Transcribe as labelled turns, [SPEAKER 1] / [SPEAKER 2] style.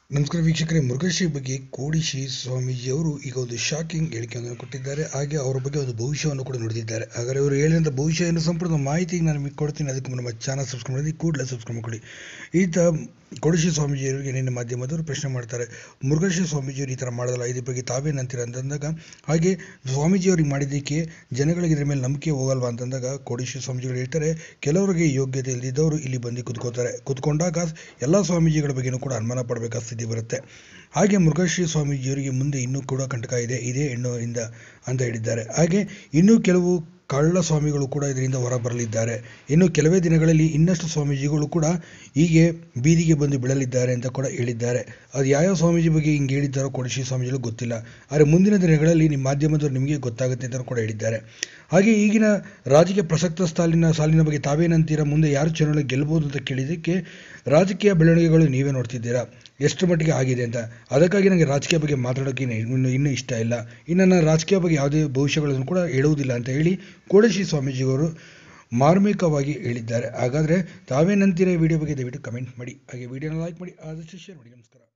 [SPEAKER 1] ನಮಸ್ಕಾರ ವೀಕ್ಷಕರೇ ಮುರುಘಾಶ್ರೀ ಬಗ್ಗೆ ಕೋಡಿಶ್ರೀ ಸ್ವಾಮೀಜಿಯವರು ಈಗ ಒಂದು ಶಾಕಿಂಗ್ ಹೇಳಿಕೆಯನ್ನು ಕೊಟ್ಟಿದ್ದಾರೆ ಹಾಗೆ ಅವರ ಬಗ್ಗೆ ಒಂದು ಭವಿಷ್ಯವನ್ನು ಕೂಡ ನುಡಿದಿದ್ದಾರೆ ಹಾಗಾದರೆ ಅವರು ಹೇಳಿದಂಥ ಭವಿಷ್ಯ ಏನು ಸಂಪೂರ್ಣ ಮಾಹಿತಿ ನಾನು ನಿಮಗೆ ಕೊಡ್ತೀನಿ ಅದಕ್ಕೆ ಮುನ್ನ ನಮ್ಮ ಚಾನಲ್ ಸಬ್ಸ್ಕ್ರೈಬ್ ಮಾಡಿ ಕೂಡಲೇ ಸಬ್ಸ್ಕ್ರೈಬ್ ಮಾಡಿ ಈತ ಕೋಡಿಶ್ರೀ ಸ್ವಾಮೀಜಿಯವರಿಗೆ ನಿನ್ನೆ ಮಾಧ್ಯಮದವರು ಪ್ರಶ್ನೆ ಮಾಡ್ತಾರೆ ಮುರುಘಾಶ್ರೀ ಸ್ವಾಮೀಜಿಯವರು ಈ ಥರ ಮಾಡೋದಲ್ಲ ಇದ್ರ ಬಗ್ಗೆ ತಾವೇನಂತೀರ ಅಂತಂದಾಗ ಹಾಗೆ ಸ್ವಾಮೀಜಿಯವ್ರಿಗೆ ಮಾಡಿದ್ದಕ್ಕೆ ಜನಗಳಿಗೆ ಇದ್ರ ಮೇಲೆ ನಂಬಿಕೆ ಹೋಗಲ್ವಾ ಅಂತಂದಾಗ ಕೋಡಿಶ್ರೀ ಸ್ವಾಮೀಜಿಗಳು ಹೇಳ್ತಾರೆ ಕೆಲವರಿಗೆ ಯೋಗ್ಯತೆ ಇಲ್ಲದಿದ್ದವರು ಇಲ್ಲಿ ಬಂದು ಕುತ್ಕೋತಾರೆ ಕುತ್ಕೊಂಡಾಗ ಎಲ್ಲ ಸ್ವಾಮೀಜಿಗಳ ಬಗ್ಗೆನೂ ಕೂಡ ಅನುಮಾನ ಪಡಬೇಕಾದ ಸ್ಥಿತಿ ಬರುತ್ತೆ ಹಾಗೆ ಮುರುಘಾಶ್ರೀ ಸ್ವಾಮೀಜಿಯವರಿಗೆ ಮುಂದೆ ಇನ್ನೂ ಕೂಡ ಕಂಟಕ ಇದೆ ಇದೇ ಹೆಣ್ಣು ಇಂದ ಅಂತ ಹೇಳಿದ್ದಾರೆ ಹಾಗೆ ಇನ್ನೂ ಕೆಲವು ಕಳ್ಳ ಸ್ವಾಮಿಗಳು ಕೂಡ ಇದರಿಂದ ಹೊರ ಬರಲಿದ್ದಾರೆ ಇನ್ನು ಕೆಲವೇ ದಿನಗಳಲ್ಲಿ ಇನ್ನಷ್ಟು ಸ್ವಾಮೀಜಿಗಳು ಕೂಡ ಹೀಗೆ ಬೀದಿಗೆ ಬಂದು ಬೀಳಲಿದ್ದಾರೆ ಅಂತ ಕೂಡ ಹೇಳಿದ್ದಾರೆ ಅದು ಯಾವ್ಯಾವ ಸ್ವಾಮೀಜಿ ಬಗ್ಗೆ ಹಿಂಗೆ ಹೇಳಿದ್ದಾರೋ ಕೊಡಿಶಿ ಸ್ವಾಮೀಜಿಗಳು ಗೊತ್ತಿಲ್ಲ ಆದರೆ ಮುಂದಿನ ದಿನಗಳಲ್ಲಿ ನಿಮ್ಮ ಮಾಧ್ಯಮದವರು ನಿಮಗೆ ಗೊತ್ತಾಗುತ್ತೆ ಅಂತ ಕೂಡ ಹೇಳಿದ್ದಾರೆ ಹಾಗೆ ಈಗಿನ ರಾಜಕೀಯ ಪ್ರಸಕ್ತ ಸಾಲಿನ ಸಾಲಿನ ಬಗ್ಗೆ ತಾವೇನಂತೀರಾ ಮುಂದೆ ಯಾರು ಚುನಾವಣೆ ಗೆಲ್ಬೋದು ಅಂತ ಕೇಳಿದ್ದಕ್ಕೆ ರಾಜಕೀಯ ಬೆಳವಣಿಗೆಗಳು ನೀವೇ ನೋಡ್ತಿದ್ದೀರಾ ಎಷ್ಟು ಮಟ್ಟಿಗೆ ಆಗಿದೆ ಅಂತ ಅದಕ್ಕಾಗಿ ನನಗೆ ರಾಜಕೀಯ ಬಗ್ಗೆ ಮಾತಾಡೋಕ್ಕೆ ಇನ್ನು ಇನ್ನೂ ಇಷ್ಟ ಇಲ್ಲ ಇನ್ನು ನಾನು ರಾಜಕೀಯ ಬಗ್ಗೆ ಯಾವುದೇ ಭವಿಷ್ಯಗಳನ್ನು ಕೂಡ ಹೇಳುವುದಿಲ್ಲ ಅಂತ ಹೇಳಿ ಕೋಡಶ್ರೀ ಸ್ವಾಮೀಜಿಯವರು ಮಾರ್ಮಿಕವಾಗಿ ಹೇಳಿದ್ದಾರೆ ಹಾಗಾದರೆ ತಾವೇನಂತೀರ ಈ ವಿಡಿಯೋ ಬಗ್ಗೆ ದಯವಿಟ್ಟು ಕಮೆಂಟ್ ಮಾಡಿ ಹಾಗೆ ವಿಡಿಯೋನ ಲೈಕ್ ಮಾಡಿ ಆದಷ್ಟು ಶೇರ್ ಮಾಡಿ ನಮಸ್ಕಾರ